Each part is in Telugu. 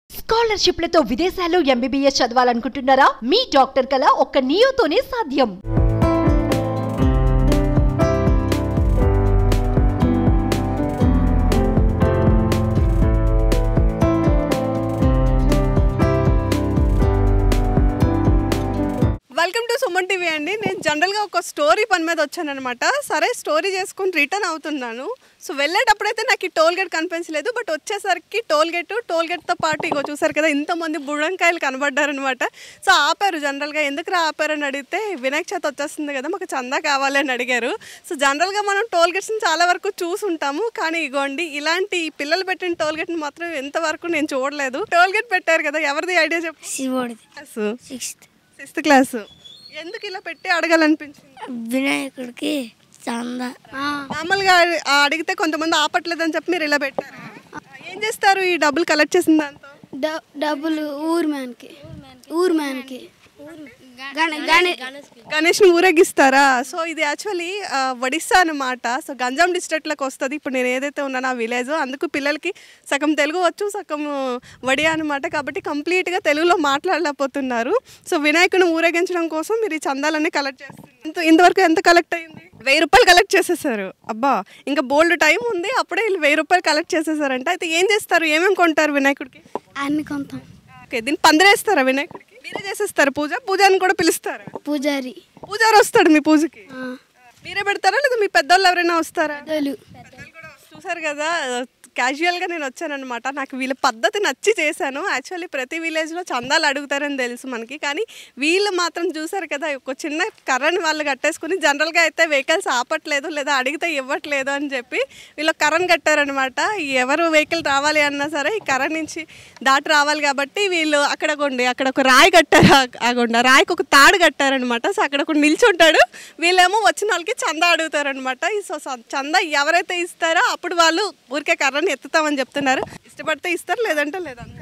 స్కాలర్షిప్లతో విదేశాల్లో ఎంబీబీఎస్ చదవాలనుకుంటున్నారా మీ డాక్టర్ కల ఒక్క నియోతోనే సాధ్యం వెల్కమ్ టు సుమన్ టీవీ అండి నేను జనరల్గా ఒక స్టోరీ పని మీద వచ్చాను అనమాట సరే స్టోరీ చేసుకుని రిటర్న్ అవుతున్నాను సో వెళ్ళేటప్పుడైతే నాకు ఈ టోల్ గేట్ కనిపించలేదు బట్ వచ్చేసరికి టోల్ గేట్ టోల్ గేట్తో పాటు ఇగో చూసారు కదా ఇంతమంది బుడంకాయలు కనబడ్డారనమాట సో ఆపారు జనరల్గా ఎందుకు రా ఆపారు అని అడిగితే వినాయక చవితి వచ్చేస్తుంది కదా మాకు చందా కావాలి అని అడిగారు సో జనరల్గా మనం టోల్ గేట్స్ని చాలా వరకు చూసుంటాము కానీ ఇగోండి ఇలాంటి పిల్లలు పెట్టిన టోల్ గేట్ని మాత్రం ఎంతవరకు నేను చూడలేదు టోల్ గేట్ పెట్టారు కదా ఎవరిది ఐడియా చెప్పు శివుడిది క్లాసు సిక్స్త్ సిక్స్త్ క్లాస్ ఎందుకు ఇలా పెట్టి అడగాలనిపించింది వినాయకుడికి చందా మామూలుగా అడి- ఆ అడిగితే కొంతమంది ఆపట్లేదని చెప్పి మీరు ఇలా పెట్టారు ఏం చేస్తారు ఈ డబ్బులు కలెక్ట్ చేసిన దాంతో డ- డబ్బులు ఊరు మ్యాన్కి ఊరు మ్యాన్కి గణ గణ గణేష్ని ఊరేగిస్తారా సో ఇది యాక్చువల్లీ ఒడిస్సా అనమాట సో గంజాం డిస్ట్రిక్ట్లోకి వస్తుంది ఇప్పుడు నేను ఏదైతే ఉన్నానో ఆ విలేజ్ అందుకు పిల్లలకి సగం తెలుగు వచ్చు సగం వడియా అనమాట కాబట్టి కంప్లీట్గా తెలుగులో మాట్లాడలేకపోతున్నారు సో వినాయకుని ఊరేగించడం కోసం మీరు ఈ చందాలన్నీ కలెక్ట్ చేస్తారు ఇంత ఇంతవరకు ఎంత కలెక్ట్ అయింది వెయ్యి రూపాయలు కలెక్ట్ చేసేసారు అబ్బా ఇంకా బోల్డ్ టైం ఉంది అప్పుడే వీళ్ళు వెయ్యి రూపాయలు కలెక్ట్ చేసేసారంటే అయితే ఏం చేస్తారు ఏమేమి కొంటారు వినాయకుడికి అన్ని కొంతాం ఓకే దీన్ని పందిరేస్తారా వినాయకుడికి మీరే చేసేస్తారు పూజ పూజని కూడా పిలుస్తారా పూజారి పూజారి వస్తాడు మీ పూజకి ఆ, మీరే పెడతారా లేదా మీ పెద్దోళ్ళు ఎవరైనా వస్తారా పెద్దలు చూసారు కదా క్యాజువల్గా నేను వచ్చానమాట నాకు వీళ్ళ పద్ధతి నచ్చి చేశాను యాక్చువల్లీ ప్రతి విలేజ్లో చందాలు అడుగుతారని తెలుసు మనకి కానీ వీళ్ళు మాత్రం చూసారు కదా ఒక చిన్న కర్రని వాళ్ళు కట్టేసుకుని జనరల్గా అయితే వెహికల్స్ ఆపట్లేదు లేదా అడిగితే ఇవ్వట్లేదు అని చెప్పి వీళ్ళు కర్రని కట్టారనమాట ఎవరు వెహికల్ రావాలి అన్నా సరే ఈ కర్ర నుంచి దాటి రావాలి కాబట్టి వీళ్ళు అక్కడ కొండి అక్కడ ఒక రాయి కట్టారు ఆ- ఆ గుండా రాయికి ఒక తాడు కట్టారనమాట సో అక్కడ ఒక నిల్చుంటాడు వీళ్ళేమో వచ్చిన వాళ్ళకి చందా అడుగుతారనమాట సో స- చందా ఎవరైతే ఇస్తారో అప్పుడు వాళ్ళు ఊరికే కర్రని ఎత్తుతామని చెప్తున్నారు ఇష్టపడితే ఇస్తారు లేదంటే లేదంటే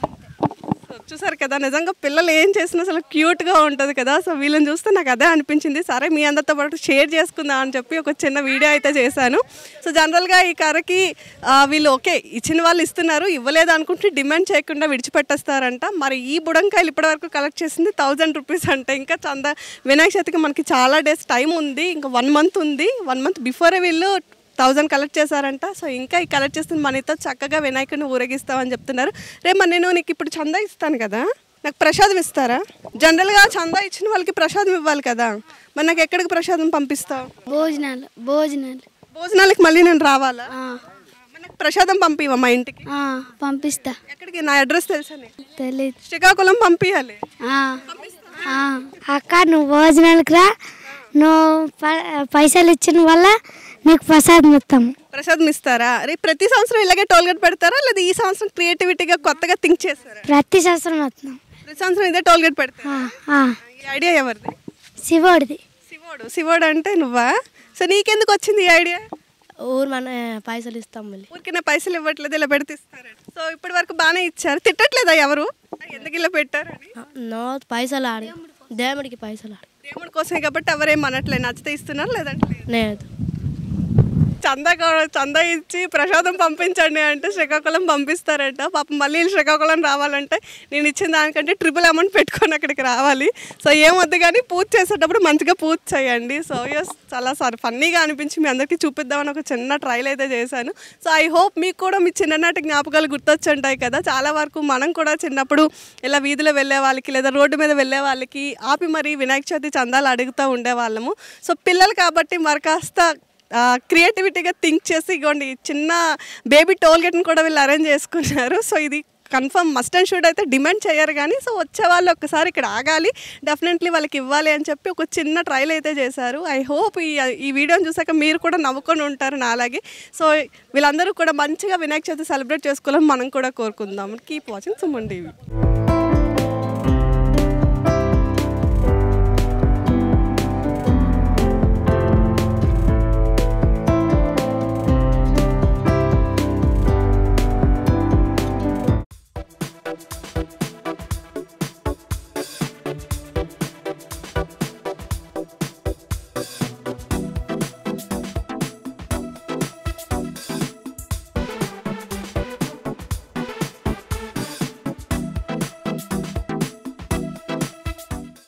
సో చూసారు కదా నిజంగా పిల్లలు ఏం చేసినా అసలు క్యూట్గా ఉంటుంది కదా సో వీళ్ళని చూస్తే నాకు అదే అనిపించింది సరే మీ అందరితో పాటు షేర్ చేసుకుందాం అని చెప్పి ఒక చిన్న వీడియో అయితే చేశాను సో జనరల్గా ఈ కర్రకి ఆ, వీళ్ళు ఓకే ఇచ్చిన వాళ్ళు ఇస్తున్నారు ఇవ్వలేదు అనుకుంటే డిమాండ్ చేయకుండా విడిచిపెట్టేస్తారంట మరి ఈ బుడంకాయలు ఇప్పటివరకు కలెక్ట్ చేసింది థౌజండ్ రూపీస్ అంటే ఇంకా చంద వినాయక చవితికి మనకి చాలా డేస్ టైం ఉంది ఇంకా వన్ మంత్ ఉంది వన్ మంత్ బిఫోరే వీళ్ళు థౌజండ్ కలెక్ట్ చేశారంట సో ఇంకా ఈ కలెక్ట్ చేస్తున్న మనీతో చక్కగా వినాయకుడిని ఊరేగిస్తామని చెప్తున్నారు రేపు మరి నేను నీకు ఇప్పుడు చందా ఇస్తాను కదా నాకు ప్రసాదం ఇస్తారా జనరల్గా చందా ఇచ్చిన వాళ్ళకి ప్రసాదం ఇవ్వాలి కదా మరి నాకు ఎక్కడికి ప్రసాదం పంపిస్తావు భోజనాలు భోజనాలు భోజనాలకి మళ్ళీ నేను రావాలా ఆ, మరి నాకు ప్రసాదం పంపివా మా ఇంటికి ఆ, పంపిస్తా ఎక్కడికి నా అడ్రస్ తెలుసా నీకు? తెలియదు శ్రీకాకుళం పంపించాలి ఆ, ఆ. అక్క నువ్వు భోజనాలకు రా నువ్వు ప- పైసలు ఇచ్చిన వల్ల నీకు ప్రసాదం ఇస్తాము ప్రసాదం ఇస్తారా రేపు ప్రతి సంవత్సరం ఇలాగే టోల్గేట్ పెడతారా లేదా ఈ సంవత్సరం క్రియేటివిటీగా కొత్తగా థింక్ చేస్తారా ప్రతి సంవత్సరం వస్తున్నాం ప్రతి సంవత్సరం ఇదే టోల్గేట్ పెడతారా ఆ, ఆ. ఈ ఐడియా ఎవరిది శివుడిది శివోడు శివోడు అంటే నువ్వా సో నీకెందుకు వచ్చింది ఈ ఐడియా ఊరు మన పైసలు ఇస్తాం మళ్ళీ ఊరికనే పైసలు ఇవ్వట్లేదు ఇలా పెడితే ఇస్తారని సో ఇప్పటి వరకు బాగానే ఇచ్చారు తిట్టట్లేదా ఎవరు ఎందుకు ఇలా పెట్టారని నో పైసలు ఆడి దేవుడికి పైసలు ఆడి దేవుడి కోసమే కాబట్టి ఎవరేం అనట్లేదు నచ్చితే ఇస్తున్నారు లేదంటే లేదు. లేదు చందా కావ- చందా ఇచ్చి ప్రసాదం పంపించండి అంటే శ్రీకాకుళం పంపిస్తారంట పాపం మళ్ళీ వీళ్ళు శ్రీకాకుళం రావాలంటే నేను ఇచ్చిన దానికంటే ట్రిపుల్ అమౌంట్ పెట్టుకొని అక్కడికి రావాలి సో ఏమొద్దు కానీ పూజ చేసేటప్పుడు మంచిగా పూజ చేయండి సో ఎస్ చాలా సార్ ఫన్నీగా అనిపించి మీ అందరికీ చూపిద్దామని ఒక చిన్న ట్రైల్ అయితే చేశాను సో ఐ హోప్ మీకు కూడా మీ చిన్ననాటి జ్ఞాపకాలు గుర్తొచ్చి ఉంటాయి కదా చాలా వరకు మనం కూడా చిన్నప్పుడు ఇలా వీధిలో వెళ్ళే వాళ్ళకి లేదా రోడ్డు మీద వెళ్ళే వాళ్ళకి ఆపి మరి వినాయక చవితి చందాలు అడుగుతూ ఉండేవాళ్ళము సో పిల్లలు కాబట్టి మరి కాస్త క్రియేటివిటీగా థింక్ చేసి ఇగోండి చిన్న బేబీ టోల్ గేట్ని కూడా వీళ్ళు అరేంజ్ చేసుకున్నారు సో ఇది కన్ఫర్మ్ మస్ట్ అండ్ షుడ్ అయితే డిమాండ్ చేయరు కానీ సో వచ్చే వాళ్ళు ఒక్కసారి ఇక్కడ ఆగాలి డెఫినెట్లీ వాళ్ళకి ఇవ్వాలి అని చెప్పి ఒక చిన్న ట్రైల్ అయితే చేశారు ఐ హోప్ ఈ ఈ వీడియోని చూసాక మీరు కూడా నవ్వుకొని ఉంటారు నా అలాగే సో వీళ్ళందరూ కూడా మంచిగా వినాయక చవితి సెలబ్రేట్ చేసుకోవాలని మనం కూడా కోరుకుందాం కీప్ వాచింగ్ సుమన్ టీవీ